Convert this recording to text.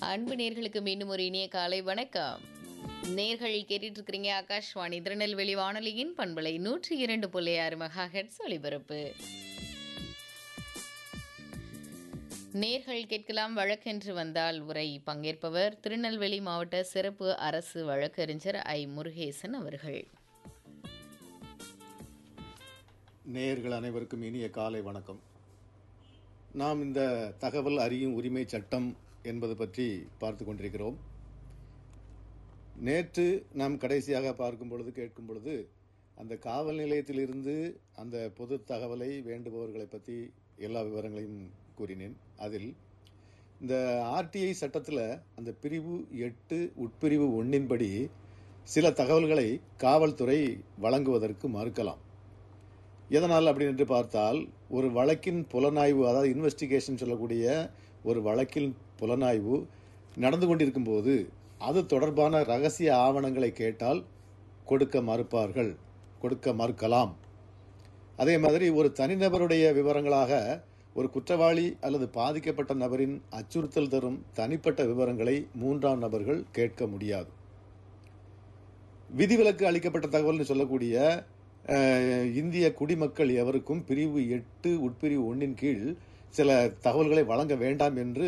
அன்பு நேர்களுக்கு மீண்டும் ஒரு இனிய காலை வணக்கம் நேர்கள் கேட்டுட்டு இருக்கிறீங்க ஆகாஷ்வாணி திருநெல்வேலி வானொலியின் பண்பலை நூற்றி இரண்டு புள்ளி ஆறு மெகா ஹெட்ஸ் ஒலிபரப்பு நேர்கள் கேட்கலாம் வழக்கென்று வந்தால் உரை பங்கேற்பவர் திருநெல்வேலி மாவட்ட சிறப்பு அரசு வழக்கறிஞர் ஐ முருகேசன் அவர்கள் நேயர்கள் அனைவருக்கும் இனிய காலை வணக்கம் நாம் இந்த தகவல் அறியும் உரிமை சட்டம் என்பது பற்றி பார்த்து கொண்டிருக்கிறோம் நேற்று நாம் கடைசியாக பார்க்கும் பொழுது கேட்கும் பொழுது அந்த காவல் நிலையத்திலிருந்து அந்த பொது தகவலை வேண்டுபவர்களை பற்றி எல்லா விவரங்களையும் கூறினேன் அதில் இந்த ஆர்டிஐ சட்டத்தில் அந்த பிரிவு எட்டு உட்பிரிவு ஒன்றின்படி சில தகவல்களை காவல்துறை வழங்குவதற்கு மறுக்கலாம் எதனால் அப்படின்னு என்று பார்த்தால் ஒரு வழக்கின் புலனாய்வு அதாவது இன்வெஸ்டிகேஷன் சொல்லக்கூடிய ஒரு வழக்கின் புலனாய்வு நடந்து கொண்டிருக்கும் போது அது தொடர்பான ரகசிய ஆவணங்களை கேட்டால் கொடுக்க மறுப்பார்கள் கொடுக்க மறுக்கலாம் அதே மாதிரி ஒரு தனிநபருடைய விவரங்களாக ஒரு குற்றவாளி அல்லது பாதிக்கப்பட்ட நபரின் அச்சுறுத்தல் தரும் தனிப்பட்ட விவரங்களை மூன்றாம் நபர்கள் கேட்க முடியாது விதிவிலக்கு அளிக்கப்பட்ட தகவல்னு சொல்லக்கூடிய அஹ், இந்திய குடிமக்கள் எவருக்கும் பிரிவு எட்டு உட்பிரிவு ஒன்றின் கீழ் சில தகவல்களை வழங்க வேண்டாம் என்று